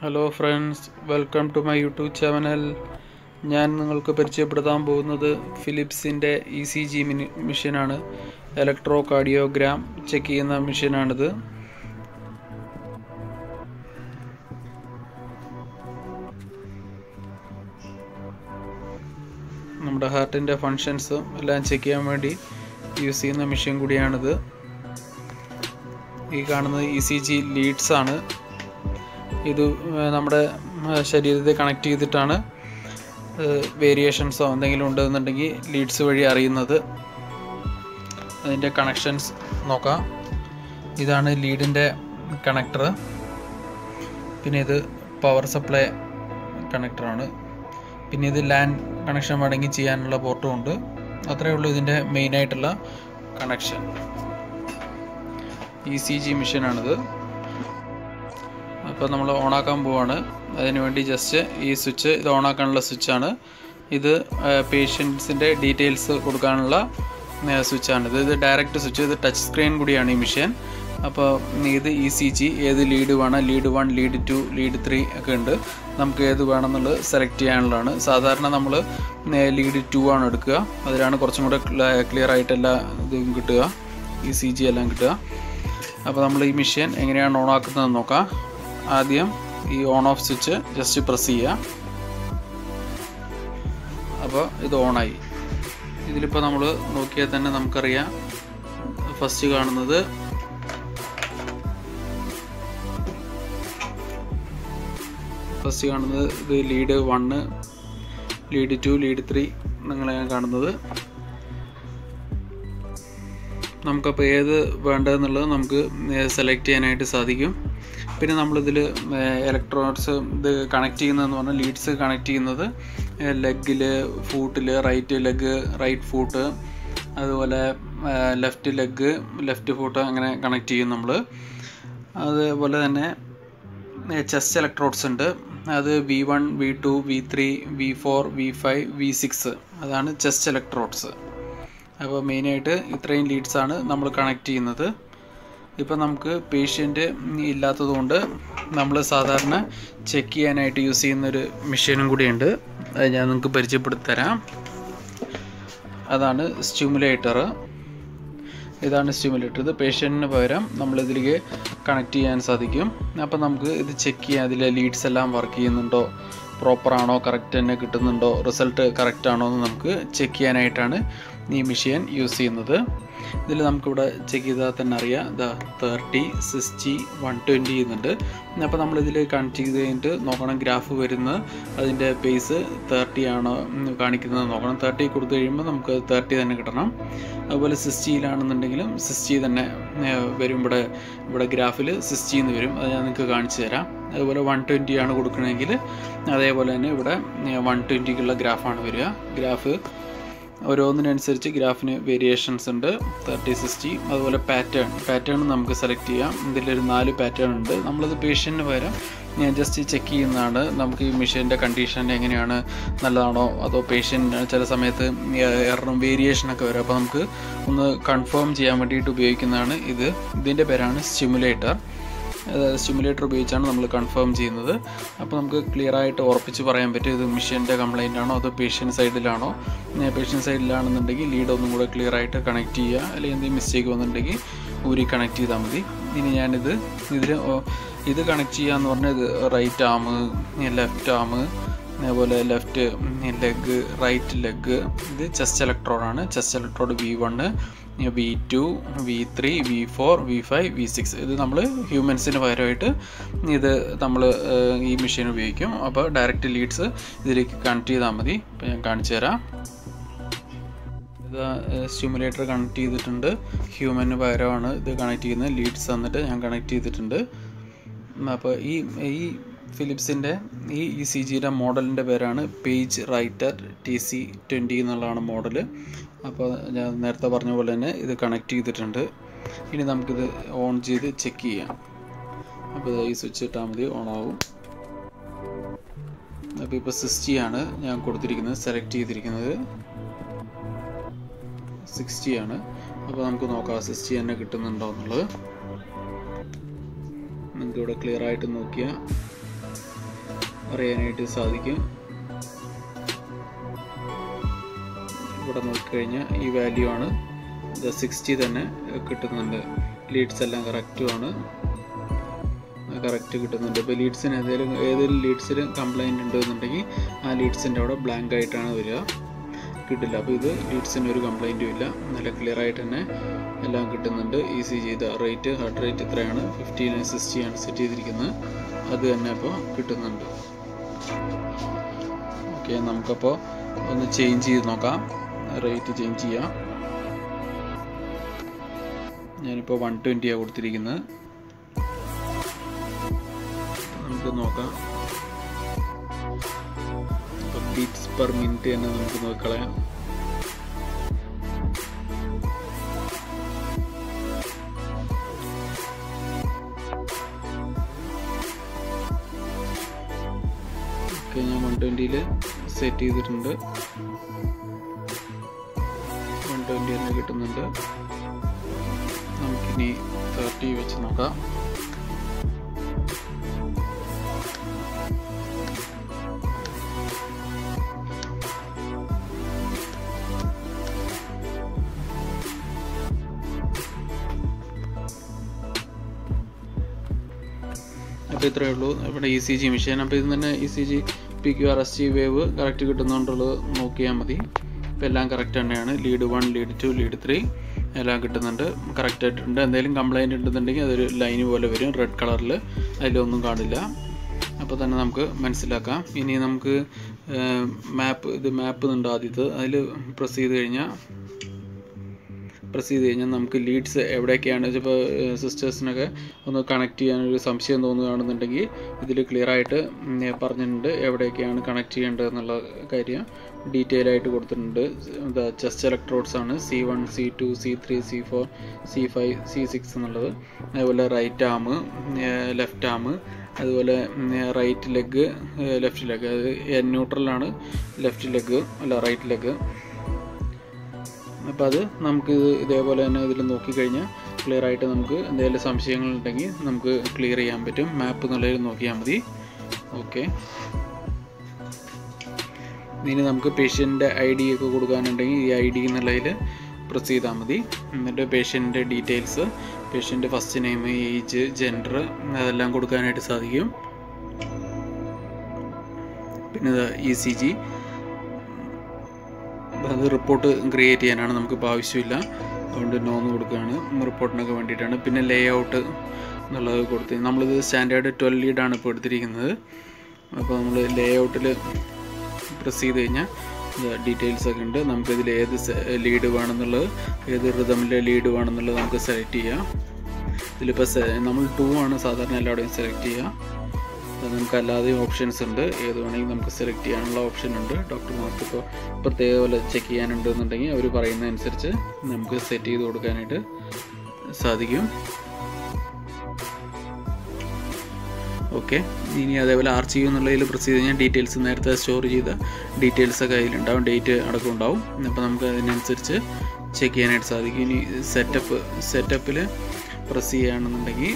hello friends welcome to my YouTube channel ഞാൻ നിങ്ങൾക്ക് പരിചയപ്പെടുത്താൻ പോകുന്നത് ഫിലിപ്സിൻ്റെ ഇ സി ജി മിനി മെഷീനാണ് ഇലക്ട്രോ കാർഡിയോഗ്രാം ചെക്ക് ചെയ്യുന്ന മെഷീനാണിത് നമ്മുടെ ഹാർട്ടിൻ്റെ ഫങ്ഷൻസും എല്ലാം ചെക്ക് ചെയ്യാൻ വേണ്ടി യൂസ് ചെയ്യുന്ന മെഷീൻ കൂടിയാണിത് ഈ കാണുന്നത് ഇ സി ജി ലീഡ്സ് ആണ് ഇത് നമ്മുടെ ശരീരത്തെ കണക്ട് ചെയ്തിട്ടാണ് വേരിയേഷൻസോ എന്തെങ്കിലും ഉണ്ടെന്നുണ്ടെങ്കിൽ ലീഡ്സ് വഴി അറിയുന്നത് അതിൻ്റെ കണക്ഷൻസ് നോക്കാം ഇതാണ് ലീഡിൻ്റെ കണക്ടർ പിന്നെ ഇത് പവർ സപ്ലൈ കണക്ടറാണ് പിന്നെ ഇത് ലാൻഡ് കണക്ഷൻ വേണമെങ്കിൽ ചെയ്യാനുള്ള പോർട്ടും ഉണ്ട് അത്രയേ ഉള്ളൂ ഇതിൻ്റെ മെയിനായിട്ടുള്ള കണക്ഷൻ ഇ സി ജി മെഷീനാണിത് അപ്പോൾ നമ്മൾ ഓണാക്കാൻ പോവാണ് അതിന് വേണ്ടി ജസ്റ്റ് ഈ സ്വിച്ച് ഇത് ഓണാക്കാനുള്ള സ്വിച്ചാണ് ഇത് പേഷ്യൻസിൻ്റെ ഡീറ്റെയിൽസ് കൊടുക്കാനുള്ള സ്വിച്ചാണിത് ഇത് ഡയറക്റ്റ് സ്വിച്ച് ഇത് ടച്ച് സ്ക്രീൻ കൂടിയാണ് ഈ മെഷീൻ അപ്പോൾ ഇത് ഇ സി ജി ഏത് ലീഡ് വേണം lead one lead two lead three ഒക്കെ ഉണ്ട് നമുക്ക് ഏത് വേണമെന്നുള്ളത് സെലക്ട് ചെയ്യാനുള്ളതാണ് സാധാരണ നമ്മൾ ലീഡ് ടു ആണ് എടുക്കുക അതിലാണ് കുറച്ചും കൂടെ ക്ലിയർ ആയിട്ട് എല്ലാ ഇതും കിട്ടുക ഇ സി ജി എല്ലാം കിട്ടുക അപ്പോൾ നമ്മൾ ഈ മെഷീൻ എങ്ങനെയാണ് ഓൺ ആക്കുന്നതെന്ന് നോക്കാം ആദ്യം ഈ on off switch just press ചെയ്യുക അപ്പോൾ ഇത് ഓണായി ഇതിലിപ്പോൾ നമ്മൾ നോക്കിയാൽ തന്നെ നമുക്കറിയാം ഫസ്റ്റ് കാണുന്നത് ഫസ്റ്റ് കാണുന്നത് ഇത് lead one lead two lead three നിങ്ങളെയാണ് കാണുന്നത് നമുക്കപ്പോൾ ഏത് വേണ്ടതെന്നുള്ളത് നമുക്ക് സെലക്ട് ചെയ്യാനായിട്ട് സാധിക്കും പിന്നെ നമ്മളിതിൽ ഇലക്ട്രോണിക്സ് ഇത് കണക്ട് ചെയ്യുന്നതെന്ന് പറഞ്ഞാൽ ലീഡ്സ് കണക്ട് ചെയ്യുന്നത് ലെഗിൽ ഫൂട്ടിൽ റൈറ്റ് ലെഗ് റൈറ്റ് ഫൂട്ട് അതുപോലെ ലെഫ്റ്റ് ലെഗ് ലെഫ്റ്റ് ഫൂട്ട് അങ്ങനെ കണക്ട് ചെയ്യും നമ്മൾ അതുപോലെ തന്നെ ചെസ്റ്റ് ഇലക്ട്രോഡ്സ് ഉണ്ട് അത് V one V two V three V four V five V six അതാണ് ചെസ്റ്റ് ഇലക്ട്രോഡ്സ് അപ്പോൾ മെയിനായിട്ട് ഇത്രയും ലീഡ്സാണ് നമ്മൾ കണക്ട് ചെയ്യുന്നത് ഇപ്പോൾ നമുക്ക് പേഷ്യൻ്റ് ഇല്ലാത്തതുകൊണ്ട് നമ്മൾ സാധാരണ ചെക്ക് ചെയ്യാനായിട്ട് യൂസ് ചെയ്യുന്നൊരു മെഷീനും കൂടിയുണ്ട് അത് ഞാൻ നിങ്ങൾക്ക് പരിചയപ്പെടുത്തി തരാം അതാണ് സ്റ്റിമുലേറ്റർ ഇതാണ് സ്റ്റിമുലേറ്റർ ഇത് പേഷ്യൻറ്റിന് പകരം നമ്മളിതിലേക്ക് കണക്ട് ചെയ്യാൻ സാധിക്കും അപ്പോൾ നമുക്ക് ഇത് ചെക്ക് ചെയ്യാം അതിലെ ലീഡ്സ് എല്ലാം വർക്ക് ചെയ്യുന്നുണ്ടോ പ്രോപ്പർ ആണോ കറക്റ്റ് തന്നെ കിട്ടുന്നുണ്ടോ റിസൾട്ട് കറക്റ്റ് ആണോ എന്ന് നമുക്ക് ചെക്ക് ചെയ്യാനായിട്ടാണ് ഈ മെഷീൻ യൂസ് ചെയ്യുന്നത് ഇതിൽ നമുക്കിവിടെ ചെക്ക് ചെയ്താൽ തന്നെ അറിയാം ഇതാ തേർട്ടി സിക്സ്റ്റി വൺ ട്വൻറ്റി എന്നുണ്ട് അപ്പോൾ നമ്മളിതിൽ കണക്ട് ചെയ്ത് കഴിഞ്ഞിട്ട് നോക്കണം ഗ്രാഫ് വരുന്നത് അതിൻ്റെ പേസ് തേർട്ടി ആണോ കാണിക്കുന്നത് നോക്കണം തേർട്ടി കൊടുത്തു കഴിയുമ്പോൾ നമുക്ക് തേർട്ടി തന്നെ കിട്ടണം അതുപോലെ സിക്സ്റ്റിയിലാണെന്നുണ്ടെങ്കിലും സിക്സ്റ്റി തന്നെ വരും ഇവിടെ ഇവിടെ ഗ്രാഫിൽ സിക്സ്റ്റി എന്ന് വരും അത് ഞാൻ നിങ്ങൾക്ക് കാണിച്ചു തരാം അതുപോലെ വൺ ട്വൻറ്റി ആണ് കൊടുക്കണമെങ്കിൽ അതേപോലെ തന്നെ ഇവിടെ വൺ ട്വൻറ്റിക്കുള്ള ഗ്രാഫാണ് വരിക ഗ്രാഫ് ഓരോന്നിനനുസരിച്ച് ഗ്രാഫിന് വേരിയേഷൻസ് ഉണ്ട് തേർട്ടി സിക്സ്റ്റി അതുപോലെ പാറ്റേൺ പാറ്റേൺ നമുക്ക് സെലക്ട് ചെയ്യാം ഇതിലൊരു നാല് പാറ്റേൺ ഉണ്ട് നമ്മളത് പേഷ്യൻറ്റിന് പകരം ഞാൻ ജസ്റ്റ് ചെക്ക് ചെയ്യുന്നതാണ് നമുക്ക് ഈ മെഷീൻ്റെ കണ്ടീഷൻ എങ്ങനെയാണ് നല്ലതാണോ അതോ പേഷ്യൻ്റ് ചില സമയത്ത് എററും വേരിയേഷനൊക്കെ വരും അപ്പോൾ നമുക്ക് ഒന്ന് കൺഫേം ചെയ്യാൻ വേണ്ടിയിട്ട് ഉപയോഗിക്കുന്നതാണ് ഇത് ഇതിൻ്റെ പേരാണ് സ്റ്റിമുലേറ്റർ സ്റ്റിമുലേറ്റർ ഉപയോഗിച്ചാണ് നമ്മൾ കൺഫേം ചെയ്യുന്നത് അപ്പോൾ നമുക്ക് ക്ലിയർ ആയിട്ട് ഉറപ്പിച്ച് പറയാൻ പറ്റും ഇത് മെഷീൻ്റെ കംപ്ലൈൻ്റ് ആണോ അതോ പേഷ്യൻ്റ് സൈഡിലാണോ പേഷ്യൻ്റ് സൈഡിലാണെന്നുണ്ടെങ്കിൽ ലീഡ് ഒന്നും കൂടെ ക്ലിയർ ആയിട്ട് കണക്ട് ചെയ്യുക അല്ലെങ്കിൽ എന്തെങ്കിലും മിസ്റ്റേക്ക് വന്നിട്ടുണ്ടെങ്കിൽ ഊരി കണക്ട് ചെയ്താൽ മതി ഇനി ഞാനിത് ഇതിൽ ഇത് കണക്ട് ചെയ്യുക എന്ന് പറഞ്ഞാൽ ഇത് റൈറ്റ് ആം ലെഫ്റ്റ് ആം അതേപോലെ ലെഫ്റ്റ് ലെഗ് റൈറ്റ് ലെഗ് ഇത് ചെസ്റ്റ് ഇലക്ട്രോഡാണ് chest electrode V one V two V three V four V five V six ഇത് നമ്മൾ ഹ്യൂമൻസിന് പകരമായിട്ട് ഇത് നമ്മൾ ഈ മെഷീൻ ഉപയോഗിക്കും അപ്പോൾ ഡയറക്റ്റ് ലീഡ്സ് ഇതിലേക്ക് കണക്ട് ചെയ്താൽ മതി ഇപ്പോൾ ഞാൻ കാണിച്ചു തരാം ഇത് സ്റ്റിമുലേറ്റർ കണക്ട് ചെയ്തിട്ടുണ്ട് ഹ്യൂമന് പകരമാണ് ഇത് കണക്ട് ചെയ്യുന്നത് ലീഡ്സ് തന്നിട്ട് ഞാൻ കണക്ട് ചെയ്തിട്ടുണ്ട് അപ്പോൾ ഈ ഈ ഫിലിപ്സിൻ്റെ ഈ ഇ സി ജിയുടെ മോഡലിൻ്റെ പേരാണ് page writer T C twenty എന്നുള്ളതാണ് മോഡൽ അപ്പോൾ ഞാൻ നേരത്തെ പറഞ്ഞ പോലെ തന്നെ ഇത് കണക്ട് ചെയ്തിട്ടുണ്ട് ഇനി നമുക്കിത് ഓൺ ചെയ്ത് ചെക്ക് ചെയ്യാം അപ്പോൾ ഈ സ്വിച്ച് ഇട്ടാൽ മതി ഓൺ ആവും അപ്പോൾ ഇപ്പോൾ സിക്സ്റ്റി ആണ് ഞാൻ കൊടുത്തിരിക്കുന്നത് സെലക്ട് ചെയ്തിരിക്കുന്നത് സിക്സ്റ്റി ആണ് അപ്പോൾ നമുക്ക് നോക്കാം സിക്സ്റ്റി തന്നെ കിട്ടുന്നുണ്ടോ എന്നുള്ളത് നിങ്ങൾക്ക് ഇവിടെ ക്ലിയർ ആയിട്ട് നോക്കിയാൽ അറിയാനായിട്ട് സാധിക്കും ഇവിടെ നോക്കിക്കഴിഞ്ഞാൽ ഈ വാല്യൂ ആണ് ഇത് സിക്സ്റ്റി തന്നെ കിട്ടുന്നുണ്ട് ലീഡ്സ് എല്ലാം കറക്റ്റുമാണ് കറക്റ്റ് കിട്ടുന്നുണ്ട് ഇപ്പോൾ ലീഡ്സിന് ഏതെങ്കിലും ഏതെങ്കിലും ലീഡ്സിൽ കംപ്ലൈൻറ്റ് ഉണ്ടെന്നുണ്ടെങ്കിൽ ആ ലീഡ്സിൻ്റെ അവിടെ ബ്ലാങ്ക് ആയിട്ടാണ് വരിക കിട്ടില്ല അപ്പോൾ ഇത് ലീഡ്സിന് ഒരു കംപ്ലൈൻറ്റും ഇല്ല നല്ല ക്ലിയർ ആയിട്ട് തന്നെ എല്ലാം കിട്ടുന്നുണ്ട് ഇ സി ചെയ്ത റേറ്റ് ഹാർട്ട് റേറ്റ് ഇത്രയാണ് ഫിഫ്റ്റീൻ സിക്സ്റ്റി ആണ് സെറ്റ് ചെയ്തിരിക്കുന്നത് അത് തന്നെ ഇപ്പോൾ കിട്ടുന്നുണ്ട് ഓക്കെ നമുക്കപ്പോൾ ഒന്ന് ചേഞ്ച് ചെയ്ത് നോക്കാം റേറ്റ് ചേഞ്ച് ചെയ്യാം ഞാനിപ്പോൾ വൺ ട്വൻറ്റിയാണ് കൊടുത്തിരിക്കുന്നത് നമുക്ക് നോക്കാം ബീറ്റ്സ് പെർ മിനിറ്റ് തന്നെ നമുക്ക് നോക്കളയാം ഓക്കെ ഞാൻ വൺ ട്വൻറ്റിയിൽ സെറ്റ് ചെയ്തിട്ടുണ്ട് വൺ ട്വൻറ്റി തന്നെ കിട്ടുന്നുണ്ട് നമുക്കിനി തേർട്ടി വെച്ച് നോക്കാം അപ്പോൾ ഇത്രയേ ഉള്ളൂ ഇവിടെ ഇ സി ജി മെഷീൻ അപ്പോൾ ഇത് തന്നെ E C G P Q R S G wave correct കിട്ടുന്നുണ്ടുള്ളത് നോക്കിയാൽ മതി ഇപ്പോൾ എല്ലാം കറക്റ്റ് തന്നെയാണ് lead one lead two lead three എല്ലാം കിട്ടുന്നുണ്ട് കറക്റ്റ് ആയിട്ടുണ്ട് എന്തെങ്കിലും കംപ്ലൈൻറ്റ് ഉണ്ടെന്നുണ്ടെങ്കിൽ അതൊരു ലൈന് പോലെ വരും റെഡ് കളറിൽ അതിലൊന്നും കാണില്ല അപ്പോൾ തന്നെ നമുക്ക് മനസ്സിലാക്കാം ഇനി നമുക്ക് മാപ്പ് ഇത് മാപ്പ് ഉണ്ട് ആദ്യത്തെ അതിൽ പ്രസ് ചെയ്ത് കഴിഞ്ഞാൽ പ്രസ് ചെയ്ത് കഴിഞ്ഞാൽ നമുക്ക് ലീഡ്സ് എവിടെയൊക്കെയാണ് ഇപ്പോൾ സിസ്റ്റേഴ്സിനൊക്കെ ഒന്ന് കണക്ട് ചെയ്യാനൊരു സംശയം തോന്നുകയാണെന്നുണ്ടെങ്കിൽ ഇതിൽ ക്ലിയർ ആയിട്ട് പറഞ്ഞിട്ടുണ്ട് എവിടെയൊക്കെയാണ് കണക്ട് ചെയ്യേണ്ടത് എന്നുള്ള കാര്യം ഡീറ്റെയിൽ ആയിട്ട് കൊടുത്തിട്ടുണ്ട് എന്താ ചെസ്റ്റ് ഇലക്ട്രോഡ്സ് ആണ് C one C two C three C four C five C six എന്നുള്ളത് അതുപോലെ റൈറ്റ് ആം ലെഫ്റ്റ് ആം അതുപോലെ റൈറ്റ് ലെഗ് ലെഫ്റ്റ് ലെഗ് അത് ന്യൂട്രലാണ് ലെഫ്റ്റ് ലെഗ് അല്ല റൈറ്റ് ലെഗ് അപ്പോൾ അത് നമുക്ക് ഇത് ഇതേപോലെ തന്നെ ഇതിൽ നോക്കിക്കഴിഞ്ഞാൽ ക്ലിയർ ആയിട്ട് നമുക്ക് എന്തെങ്കിലും സംശയങ്ങളുണ്ടെങ്കിൽ നമുക്ക് ക്ലിയർ ചെയ്യാൻ പറ്റും മാപ്പ് എന്നുള്ളതിൽ നോക്കിയാൽ മതി ഓക്കെ ഇനി നമുക്ക് പേഷ്യൻ്റെ ഐ ഡി ഒക്കെ കൊടുക്കാനുണ്ടെങ്കിൽ ഈ ഐ ഡി എന്നുള്ളതിൽ പ്രസ് ചെയ്താൽ മതി എന്നിട്ട് പേഷ്യൻ്റെ ഡീറ്റെയിൽസ് പേഷ്യൻ്റെ ഫസ്റ്റ് നെയിം ഏജ് ജെൻഡർ അതെല്ലാം കൊടുക്കാനായിട്ട് സാധിക്കും പിന്നെ ഇ സി ജി അത് റിപ്പോർട്ട് ക്രിയേറ്റ് ചെയ്യാനാണ് നമുക്കിപ്പോൾ ആവശ്യമില്ല അതുകൊണ്ട് നോന്ന് കൊടുക്കുകയാണ് റിപ്പോർട്ടിനൊക്കെ വേണ്ടിയിട്ടാണ് പിന്നെ ലേ ഔട്ട് എന്നുള്ളത് കൊടുത്ത് നമ്മളിത് സ്റ്റാൻഡേർഡ് ട്വൽവ് ലീഡാണ് ഇപ്പോൾ എടുത്തിരിക്കുന്നത് അപ്പോൾ നമ്മൾ ലേ ഔട്ടിൽ പ്രസ് ചെയ്ത് കഴിഞ്ഞാൽ ഡീറ്റെയിൽസ് ഒക്കെ ഉണ്ട് നമുക്കിതിൽ ഏത് ലീഡ് വേണമെന്നുള്ളത് ഏത് റിതമിലെ ലീഡ് വേണമെന്നുള്ളത് നമുക്ക് സെലക്ട് ചെയ്യാം ഇതിലിപ്പോൾ നമ്മൾ ടു ആണ് സാധാരണ എല്ലാവരുടെയും സെലക്ട് ചെയ്യുക അത് നമുക്ക് അല്ലാതെയും ഓപ്ഷൻസ് ഉണ്ട് ഏത് വേണമെങ്കിൽ നമുക്ക് സെലക്ട് ചെയ്യാനുള്ള ഓപ്ഷൻ ഉണ്ട് ഡോക്ടർമാർക്ക് ഇപ്പോൾ പ്രത്യേക പോലെ ചെക്ക് ചെയ്യാനുണ്ടെന്നുണ്ടെങ്കിൽ അവർ പറയുന്നതനുസരിച്ച് നമുക്ക് സെറ്റ് ചെയ്ത് കൊടുക്കാനായിട്ട് സാധിക്കും ഓക്കെ ഇനി അതേപോലെ ആർച്ച് ചെയ്യും എന്നുള്ളതിൽ പ്രസ് ചെയ്ത് കഴിഞ്ഞാൽ ഡീറ്റെയിൽസ് നേരത്തെ സ്റ്റോർ ചെയ്ത ഡീറ്റെയിൽസ് ഒക്കെ അതിലുണ്ടാവും ഡേറ്റ് അടക്കം ഉണ്ടാവും അപ്പോൾ നമുക്ക് അതിനനുസരിച്ച് ചെക്ക് ചെയ്യാനായിട്ട് സാധിക്കും ഇനി സെറ്റപ്പ് സെറ്റപ്പിൽ പ്രസ് ചെയ്യുകയാണെന്നുണ്ടെങ്കിൽ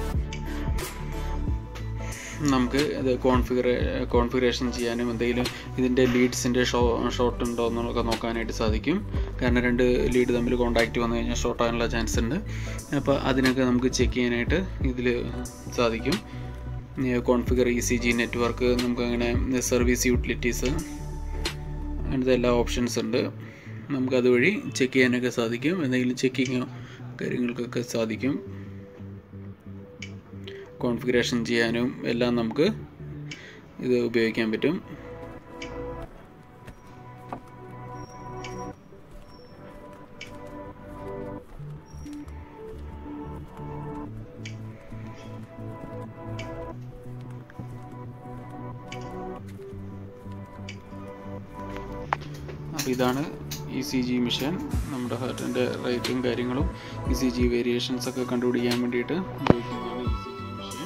നമുക്ക് ഇത് കോൺഫിഗർ കോൺഫിഗറേഷൻ ചെയ്യാനും എന്തെങ്കിലും ഇതിൻ്റെ ലീഡ്സിൻ്റെ ഷോ ഷോർട്ട് ഉണ്ടോ എന്നൊക്കെ നോക്കാനായിട്ട് സാധിക്കും കാരണം രണ്ട് ലീഡ് തമ്മിൽ കോൺടാക്റ്റ് വന്നു കഴിഞ്ഞാൽ ഷോർട്ട് ആകാനുള്ള ചാൻസ് ഉണ്ട് അപ്പോൾ അതിനൊക്കെ നമുക്ക് ചെക്ക് ചെയ്യാനായിട്ട് ഇതിൽ സാധിക്കും configure E C G network നമുക്ക് അങ്ങനെ സർവീസ് യൂട്ടിലിറ്റീസ് അങ്ങനത്തെ എല്ലാ ഓപ്ഷൻസ് ഉണ്ട് നമുക്ക് അതുവഴി ചെക്ക് ചെയ്യാനൊക്കെ സാധിക്കും എന്തെങ്കിലും ചെക്കിങ്ങോ കാര്യങ്ങൾക്കൊക്കെ സാധിക്കും കോൺഫിഗറേഷൻ ചെയ്യാനും എല്ലാം നമുക്ക് ഇത് ഉപയോഗിക്കാൻ പറ്റും അപ്പോൾ ഇതാണ് ഇ സി ജി മിഷൻ നമ്മുടെ ഹാർട്ടിൻ്റെ റേറ്റും കാര്യങ്ങളും ഇ സി ജി വേരിയേഷൻസ് ഒക്കെ കണ്ടുപിടിക്കാൻ വേണ്ടിയിട്ട് ഉപയോഗിക്കുന്നതാണ് ഇ സി ജി മിഷൻ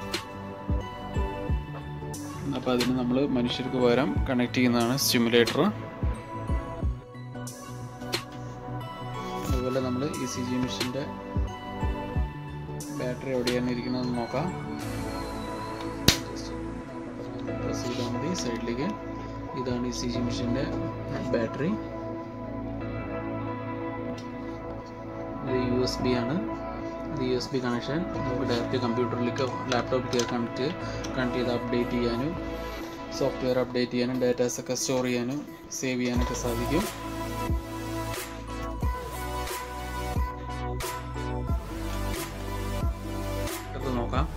അപ്പോൾ അതിന് നമ്മൾ മനുഷ്യർക്ക് പകരം കണക്ട് ചെയ്യുന്നതാണ് സ്റ്റിമുലേറ്റർ അതുപോലെ നമ്മൾ ഇ സി ജി മിഷൻ്റെ ബാറ്ററി എവിടെയാണ് ഇരിക്കുന്നതെന്ന് നോക്കാം പ്രസ് ചെയ്താൽ മതി സൈഡിലേക്ക് ഇതാണ് ഇ സി ജി മെഷീൻ്റെ ബാറ്ററി ഇത് യു എസ് ബി ആണ് ഇത് യു എസ് ബി കണക്ഷൻ നമുക്ക് ഡയറക്റ്റ് കമ്പ്യൂട്ടറിലേക്ക് ലാപ്ടോപ്പിലേക്ക് കണക്ട് കണക്ട് ചെയ്ത് അപ്ഡേറ്റ് ചെയ്യാനും സോഫ്റ്റ്വെയർ അപ്ഡേറ്റ് ചെയ്യാനും ഡാറ്റാസ് ഒക്കെ സ്റ്റോർ ചെയ്യാനും സേവ് ചെയ്യാനൊക്കെ സാധിക്കും ഇത് നോക്കാം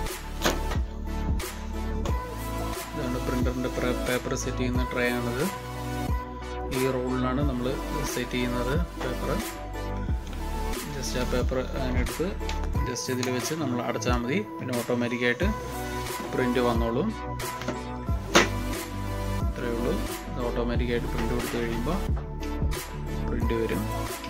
ഇതാണ് പ്രിൻ്ററിൻ്റെ പേപ്പർ സെറ്റ് ചെയ്യുന്ന ട്രേ ആണിത് ഈ റോളിലാണ് നമ്മൾ സെറ്റ് ചെയ്യുന്നത് പേപ്പർ ജസ്റ്റ് ആ പേപ്പർ അതിനെടുത്ത് ജസ്റ്റ് ഇതിൽ വെച്ച് നമ്മൾ അടച്ചാൽ മതി പിന്നെ ഓട്ടോമാറ്റിക്കായിട്ട് പ്രിൻ്റ് വന്നോളും ഇത്രയേ ഉള്ളൂ ഇത് ഓട്ടോമാറ്റിക്കായിട്ട് പ്രിൻ്റ് കൊടുത്തു കഴിയുമ്പോൾ പ്രിൻ്റ് വരും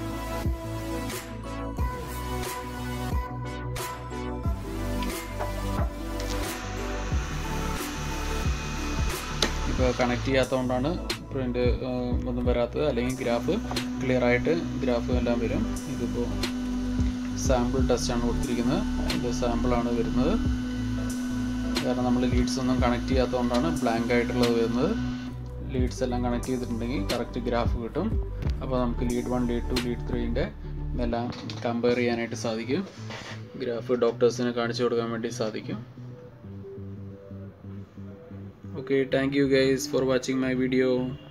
ഇപ്പോൾ കണക്ട് ചെയ്യാത്തതുകൊണ്ടാണ് പ്രിൻ്റ് ഒന്നും വരാത്തത് അല്ലെങ്കിൽ ഗ്രാഫ് ക്ലിയർ ആയിട്ട് ഗ്രാഫ് എല്ലാം വരും ഇതിപ്പോൾ സാമ്പിൾ ടെസ്റ്റാണ് കൊടുത്തിരിക്കുന്നത് ഇത് സാമ്പിളാണ് വരുന്നത് കാരണം നമ്മൾ ലീഡ്സ് ഒന്നും കണക്ട് ചെയ്യാത്തതുകൊണ്ടാണ് ബ്ലാങ്ക് ആയിട്ടുള്ളത് വരുന്നത് ലീഡ്സ് എല്ലാം കണക്ട് ചെയ്തിട്ടുണ്ടെങ്കിൽ കറക്റ്റ് ഗ്രാഫ് കിട്ടും അപ്പോൾ നമുക്ക് lead one lead two lead ത്രീൻ്റെ എല്ലാം കമ്പയർ ചെയ്യാനായിട്ട് സാധിക്കും ഗ്രാഫ് ഡോക്ടേഴ്സിന് കാണിച്ചു കൊടുക്കാൻ വേണ്ടി സാധിക്കും okay thank you guys for watching my video